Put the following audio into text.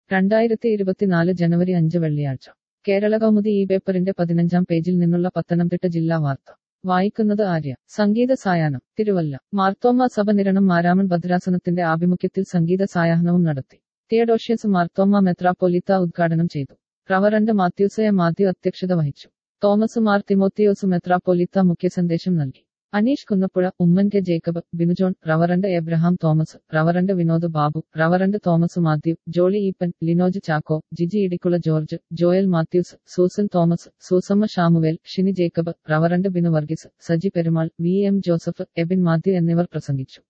രണ്ടായിരത്തി ഇരുപത്തിനാല് ജനുവരി അഞ്ച് വെള്ളിയാഴ്ച കേരള കൗമുദി ഈ പേപ്പറിന്റെ പതിനഞ്ചാം പേജിൽ നിന്നുള്ള പത്തനംതിട്ട ജില്ലാ വാർത്ത വായിക്കുന്നത് ആര്യ സംഗീത സായാഹ്നം തിരുവല്ല മാർത്തോമ സഭ നിരണം മാരാമൺ ഭദ്രാസനത്തിന്റെ ആഭിമുഖ്യത്തിൽ സംഗീത സായാഹ്നവും നടത്തി തിയഡോഷ്യസ് മാർത്തോമ മെത്രാപ്പൊലിത്ത ഉദ്ഘാടനം ചെയ്തു റവറന്റ് മാത്യൂസയ മാത്യു അധ്യക്ഷത വഹിച്ചു തോമസ് മാർ തിമോത്തിയോസ് മെത്രാപ്പൊലിത്ത മുഖ്യ സന്ദേശം നൽകി Aneesh Kunnappuzha Oommen K Jacob Binujohn reverend Abraham Thomas reverend Vinod Babu reverend Thomas Mathew Jolly Eapen Linoj Chacko Jiji Idicula George Joel Mathews Susan Thomas Susamma Shamuel Shini Jacob reverend Binu Varghese Saji Perumal V M Joseph Ebin Mathew എന്നിവർ പ്രസംഗിച്ചു